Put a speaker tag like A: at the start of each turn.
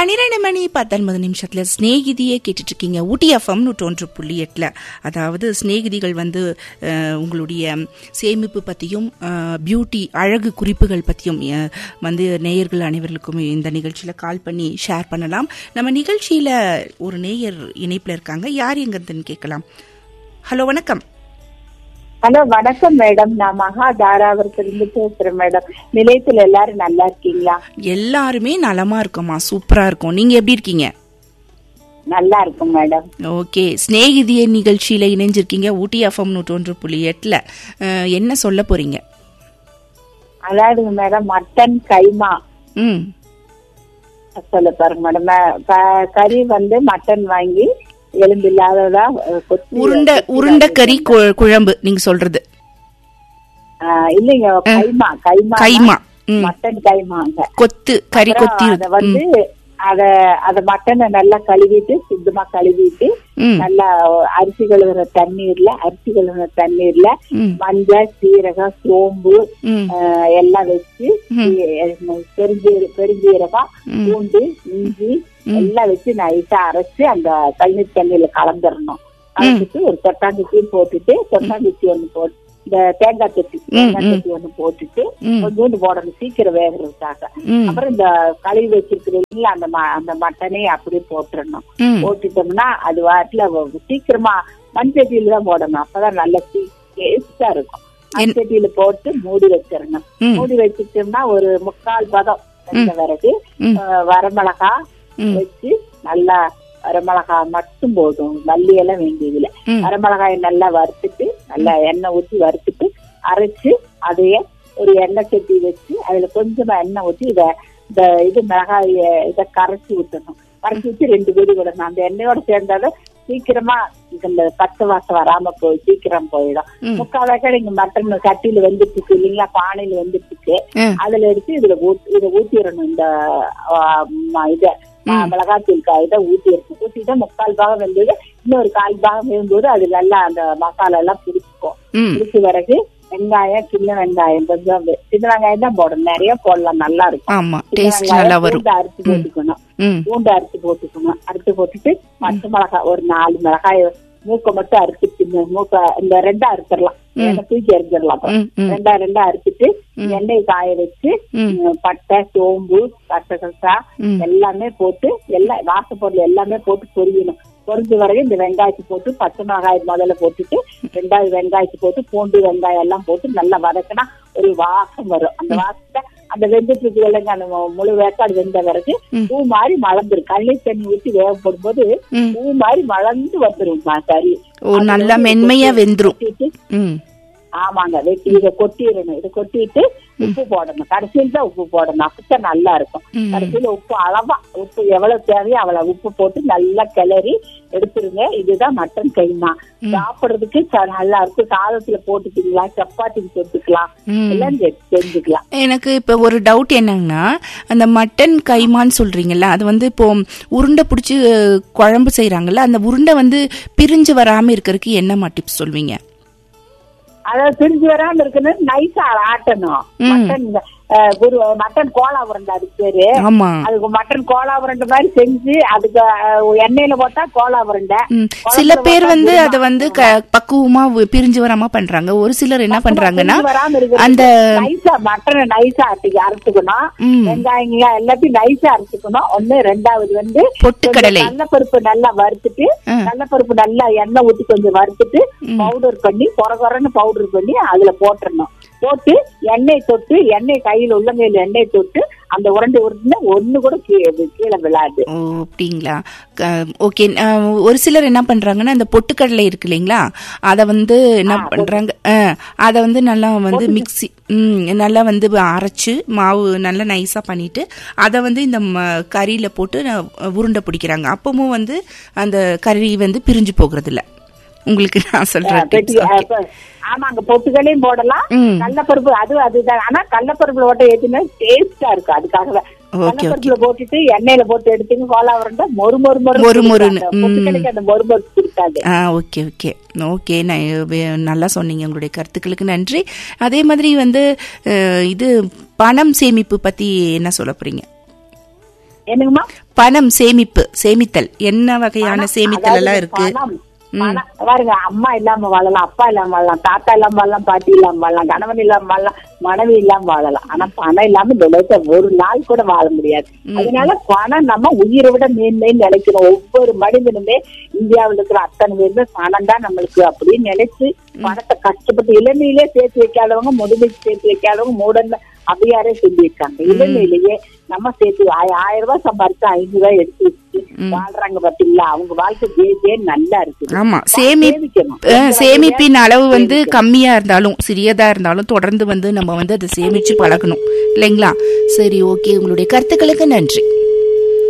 A: பன்னிரெண்டு மணி பத்தொன்பது நிமிஷத்துல ஸ்நேகிதியே கேட்டுட்டு இருக்கீங்க ஊட்டி எஃப்எம் நூற்றொன்று புள்ளி எட்டுல அதாவது ஸ்நேகிதிகள் வந்து அஹ், உங்களுடைய சேமிப்பு பத்தியும் அஹ், பியூட்டி அழகு குறிப்புகள் பத்தியும் அஹ், வந்து நேயர்கள் அனைவர்களுக்கும் இந்த நிகழ்ச்சியில கால் பண்ணி ஷேர் பண்ணலாம் நம்ம நிகழ்ச்சியில ஒரு நேயர் இணைப்புல இருக்காங்க யார் எங்கன்னு கேட்கலாம் ஹலோ வணக்கம்
B: ஹலோ வணக்கம் மேடம் நான் மகா தாராபுரத்திலிருந்து பேசுறேன் மேடம் நிலையத்துல எல்லாரும் நல்லா இருக்கீங்களா
A: எல்லாருமே நலமா இருக்கோமா சூப்பரா இருக்கும் நீங்க எப்படி இருக்கீங்க
B: நல்லா இருக்கும் மேடம்
A: ஓகே ஸ்நேகிதிய நிகழ்ச்சியில இணைஞ்சிருக்கீங்க ஊட்டி எஃப்எம் நூற்றொன்று புள்ளி எட்டுல அஹ், என்ன சொல்ல போறீங்க
B: அதாவது மேடம் மட்டன் கைமா
A: ம்
B: சொல்ல பாருங்க மேடம் ம- க- கறி வந்து மட்டன் வாங்கி எலும்பு இல்லாததா அஹ், கொத்தி
A: உருண்டை உருண்டை கறி கு- குழம்பு நீங்க சொல்றது
B: ஆஹ், இல்லைங்க கைமா கைமா
A: கைமா ம்
B: மட்டன் கைமாங்க
A: கொத்து கறி கொத்தி
B: அத வந்து அத அத மட்டனை நல்லா கழுவிட்டு சுத்தமா கழுவிட்டு
A: ம்
B: நல்லா அரிசி கழுவுற தண்ணீர்ல அரிசி கழுவுற தண்ணீர்ல
A: ம்
B: மஞ்சள் சீரகம் சோம்பு
A: ம்
B: ஆஹ் எல்லாம் வச்சு பெருஞ்சீர பெருஞ்சீரகம்
A: ம்.
B: பூண்டு இஞ்சி எல்லாம் வச்சு நைட்டா அரைச்சு அந்த கழுநீர் தண்ணியில கலந்துடணும் கலந்துட்டு ஒரு தொட்டாங்குச்சியும் போட்டுட்டு தொட்டாங்குச்சி ஒண்ணு போட்டு இந்த தேங்காய் தொட்டி தேங்காய் தொட்டி ஒண்ணு போட்டுட்டு
A: ம்.
B: கொஞ்சோண்டு போடணும் சீக்கிரம் வேகிறதுக்காக
A: ம்
B: அப்புறம் இந்த கழுவி வச்சிருக்கிறீங்களா அந்த ம- அந்த மட்டனையும் அப்படியே போட்டுறணும்
A: ம்
B: போட்டுட்டோம்னா அது வாட்டில சீக்கிரமா மண்சட்டியில தான் போடணும் அப்பதான் நல்ல டேஸ்டா இருக்கும் மண்சட்டியில போட்டு மூடி வச்சிடணும்
A: ம்.
B: மூடி வச்சுட்டோம்னா ஒரு முக்கால் பதம் வெந்த பிறகு
A: ம்.
B: அஹ், வரமிளகா
A: ம்.
B: வச்சு நல்லா வரமிளகா மட்டும் போதும் மல்லி எல்லாம் வேண்டியதுல
A: ம்.
B: வரமிளகாயை நல்லா வறுத்துட்டு நல்லா எண்ணெய் ஊத்தி வறுத்துட்டு அரைச்சு அதைய ஒரு எண்ணெய் சட்டி வச்சு அதுல கொஞ்சமா எண்ணெய் ஊத்தி இத இந்த இது மிளகாய இத கரைச்சி விட்டணும் கரைச்சி வச்சு ரெண்டு கொதி விடணும் அந்த எண்ணெயோட சேர்ந்தாலும் சீக்கிரமா இந்த பச்சை வாசம் வராம போய் சீக்கிரம் போயிடும்
A: ம்.
B: முக்கால் வேக்காடு இங்க மட்டன் சட்டியில வெந்துட்டு இருக்கு இல்லைங்களா பானையில வெந்துட்டு இருக்கு
A: ம்.
B: அதுல எடுத்து இதுல ஊத்தி இதை ஊத்திடணும் இந்த ஆ, ம- இத ஆ, மிளகாத்தூள் கா- இதை ஊத்திடணும் ஊத்திட்டா முக்கால் பாகம் வெந்தது இன்னொரு கால் பாகம் வேகும்போது அது நல்லா அந்த மசாலா எல்லாம் பிடிச்சிக்கும்
A: ம்
B: பிடிச்ச பிறகு வெங்காயம் சின்ன வெங்காயம் கொஞ்சம் வே- சின்ன வெங்காயம் தான் போடணும் நிறைய போடலாம் நல்லா இருக்கும்
A: ஆமா
B: சின்ன
A: டேஸ்ட்
B: வெங்காயம்
A: நல்லா வரும்
B: பூண்டு அரைச்சு போட்டுக்கணும்
A: ம்
B: பூண்டு அரைச்சு போட்டுக்கணும் அரைச்சு போட்டுட்டு பச்சை மிளகாய் ஒரு நாலு மிளகாய் மூக்க மட்டும் அரைச்சிட்டு இந்த மூக்க இந்த ரெண்டா அறுத்துடலாம் ஏன்னா தூக்கி அரைச்சிடலாம் அப்புறம்.
A: ம் ம்
B: ரெண்டா ரெண்டா அரைச்சிட்டு எண்ணெய் காய வச்சு
A: ம்.
B: உம், பட்டை சோம்பு பச்சை கசா
A: ம்.
B: எல்லாமே போட்டு எல்லாம் வாசப்பொருள் எல்லாமே போட்டு பொரியணும் பொரிஞ்ச வரைக்கும் இந்த வெங்காயத்தை போட்டு பச்சை மிளகாய் முதல்ல போட்டுட்டு ரெண்டாவது வெங்காயத்தை போட்டு பூண்டு வெங்காயம் எல்லாம் போட்டு நல்லா வதக்கினா ஒரு வாசம் வரும் அந்த வாசத்தை அந்த வெந்துட்டு இருக்கு இல்லைங்க அந்த மு- முழு வேக்காடு வெந்த பிறகு பூ மாதிரி மலர்ந்துரும் கண்ணீர் தண்ணி ஊற்றி வேக போடும்போது
A: ம்.
B: பூ மாதிரி மலர்ந்து வந்துரும் மா- கறி
A: ஓ நல்லா மென்மையா வெந்துரும்
B: கொட்டிட்டு
A: ம்
B: ஆமாங்க வெட்டி இதை கொட்டிடணும் இதை கொட்டிட்டு உப்பு போடணும் கடைசியில் தான் உப்பு போடணும் அப்பதான் நல்லா இருக்கும்
A: ம்.
B: கடைசியில உப்பு அளவா உப்பு எவ்வளவு தேவையோ அவ்வளவு உப்பு போட்டு நல்லா கிளறி எடுத்துருங்க இதுதான் மட்டன் கைமா சாப்பிடுறதுக்கு ச- நல்லா இருக்கும் சாதத்துல போட்டுக்கலாம் சப்பாத்திக்கு தொட்டுக்கலாம்
A: ம்.
B: எல்லாம் செ- செஞ்சுக்கலாம்
A: எனக்கு இப்ப ஒரு டவுட் என்னன்னா அந்த மட்டன் கைமான்னு சொல்றீங்கல்ல அது வந்து இப்போ உருண்டை பிடிச்சி குழம்பு செய்யறாங்கல்ல அந்த உருண்டை வந்து பிரிஞ்சு வராம இருக்கறதுக்கு என்னமா டிப்ஸ் சொல்வீங்க
B: அதாவது பிரிஞ்சு வராம இருக்கணும் நைஸா ஆட்டணும் மட்டன் அஹ், குரு மட்டன் கோலா உருண்டை அதுக்கு பேரு
A: ஆமா
B: அதுக்கு மட்டன் கோலா உருண்டை மாதிரி செஞ்சு அதுக்கு அஹ், எண்ணெயில போட்டா கோலா உருண்டை
A: ம்.
B: குழம்புல
A: சில பேர்
B: போட்டா
A: வந்து
B: குருமா.
A: அத வந்து க- பக்குவமா வு- பிரிஞ்சு வராம பண்றாங்க ஒரு சிலர் என்ன பண்றாங்கன்னா
B: பிரிஞ்சு வராம இருக்கிறதுக்கு
A: அந்த
B: நைஸா மட்டனை நைஸா அரைச்சி அரைச்சுக்கணும்
A: ம்.
B: வெங்காயங்க எல்லாத்தையும் நைஸா அரைச்சுக்கணும் ஒண்ணு ரெண்டாவது வந்து
A: பொட்டுக்கடலை
B: கடலப்பருப்பு நல்லா வறுத்துட்டு
A: ஆ.
B: கடலப்பருப்பு நல்லா எண்ணெய் ஊத்தி கொஞ்சம் வறுத்துட்டு பவுடர் பண்ணி கொர கொரன்னு பவுடர் பண்ணி அதுல போட்டுறணும் போட்டு எண்ணெய் தொட்டு எண்ணெய் கையில உள்ளங்கையில எண்ணெய் தொட்டு அந்த உருண்டை உருண்டை ஒண்ணு கூட கீழே கீழே விழாது
A: ஓ அப்படிங்களா ஓகே ஒரு சிலர் என்ன பண்றாங்கன்னா இந்த பொட்டுக்கடலை இருக்கு இல்லைங்களா அத வந்து என்ன பண்றாங்க அத வந்து நல்லா வந்து மிக்ஸி ம் நல்லா வந்து அரைச்சு மாவு நல்லா நைஸா பண்ணிட்டு அதை வந்து இந்த ம- கறியில போட்டு அஹ், உருண்டை பிடிக்கிறாங்க அப்பவும் வந்து அந்த கறி வந்து பிரிஞ்சு போகிறது இல்ல உங்களுக்கு நான் சொல்றேன்
B: பெட்டி
A: tips. Okay.
B: அப்ப- ஆமாங்க பொட்டுகளையும் போடலாம்
A: ம்.
B: கடலப்பருப்பு அது அதுதான் ஆனா கடலப்பருப்புல போட்ட எதுவுமே டேஸ்டா இருக்கும் அதுக்காகவே
A: ஓகே ஓகே
B: கடலப்பருப்புல போட்டுட்டு எண்ணெயில போட்டு எடுத்தீங்க கோலா உருண்டை மொறு மொறு மொறு
A: மொறு மொறுன்னு. ம்.
B: பொட்டுக்கடைக்கு அந்த மொறு மொறு இருக்காது
A: ஆ ஓகே ஓகே ஓகே நான் வே- நல்லா சொன்னீங்க உங்களுடைய கருத்துக்களுக்கு நன்றி அதே மாதிரி வந்து அஹ், இது பணம் சேமிப்பு பத்தி என்ன சொல்ல போறீங்க
B: என்னங்கம்மா
A: பணம் சேமிப்பு சேமித்தல் என்ன வகையான சேமித்தல் எல்லாம்
B: அதாவது
A: இருக்கு
B: பணம், பணம். பாருங்க அம்மா இல்லாம வாழலாம் அப்பா இல்லாம வாழலாம் தாத்தா இல்லாம வாழலாம் பாட்டி இல்லாம வாழலாம் கணவன் இல்லாம வாழலாம் மனைவி இல்லாம வாழலாம் ஆனா பணம் இல்லாம இந்த உலகத்துல ஒரு நாள் கூட வாழ முடியாது அதனால பணம் நம்ம உயிரை விட மேன்மைன்னு நினைக்கிறோம் ஒவ்வொரு மனிதனுமே இந்தியாவில் இருக்கிற அத்தனை பேருமே பணம் தான் நம்மளுக்கு அப்படின்னு நினைச்சு பணத்தை கஷ்டப்பட்டு இளமையிலே சேர்த்து வைக்காதவங்க முதுமைக்கு சேர்த்து வைக்காதவங்க மூடன்ல அபியாரே சொல்லியிருக்காங்க இளமையிலேயே நம்ம சேர்த்து ஆய- ஆயிரம் ரூபாய் சம்பாரிச்சு ஐநூறு ரூபாய் எடுத்து வச்சு வாழ்றாங்க பாத்தீங்களா அவங்க வாழ்க்கை ஜே ஜே நல்லா இருக்கு
A: ஆமா சேமி
B: சேமிக்கணும்.
A: அஹ், சேமிப்பின் அளவு வந்து கம்மியா இருந்தாலும் சிறியதா இருந்தாலும் தொடர்ந்து வந்து நம்ம வந்து அதை சேமிச்சு பழகணும் இல்லைங்களா சரி ஓகே உங்களுடைய கருத்துக்களுக்கு நன்றி